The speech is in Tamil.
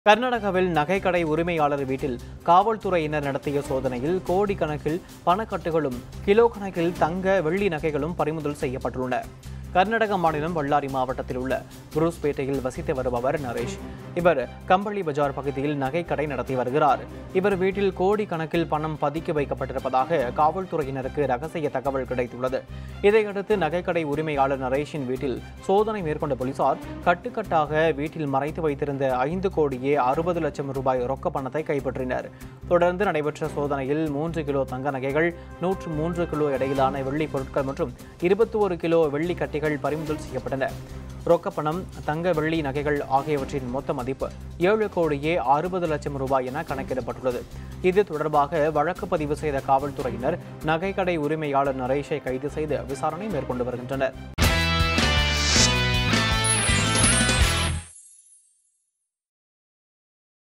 கர்நாடகாவில் நகைக்கடை உரிமையாளர் வீட்டில் காவல்துறையினர் நடத்திய சோதனையில் கோடிக்கணக்கில் பணக்கட்டுகளும் கிலோ கணக்கில் தங்க வெள்ளி நகைகளும் பறிமுதல் செய்யப்பட்டுள்ளன கர்நாடக மாநிலம் பಳ್ಳாரி மாவட்டத்தில் உள்ள குரூஸ்பேட்டையில் வசித்து வருபவர் நரேஷ் இவர் கம்பளி பஜார் பகுதியில் நகைக்கடை நடத்தி வருகிறார் இவர் வீட்டில் கோடி கணக்கில் பணம் பதுக்கி வைக்கப்பட்டிருப்பதாக காவல்துறையினருக்கு ரகசிய தகவல் கிடைத்துள்ளது இதையடுத்து நகைக்கடை உரிமையாளர் நரேஷின் வீட்டில் சோதனை மேற்கொண்ட போலீசார் கட்டுக்கட்டாக வீட்டில் மறைத்து வைத்திருந்த ஐந்து கோடியே அறுபது லட்சம் ரூபாய் ரொக்க பணத்தை கைப்பற்றினர் தொடர்ந்து நடைபெற்ற சோதனையில் மூன்று கிலோ தங்க நகைகள் நூற்று மூன்று கிலோ எடையிலான வெள்ளி பொருட்கள் மற்றும் இருபத்தி ஒரு கிலோ வெள்ளி கட்டிகள் பறிமுதல் செய்யப்பட்டன ரொக்கப்பணம் தங்க வெள்ளி நகைகள் ஆகியவற்றின் மொத்த மதிப்பு ஏழு கோடியே அறுபது லட்சம் ரூபாய் என கணக்கிடப்பட்டுள்ளது இது தொடர்பாக வழக்கு பதிவு செய்த காவல்துறையினர் நகைக்கடை உரிமையாளர் நரேஷை கைது செய்து விசாரணை மேற்கொண்டு வருகின்றனர்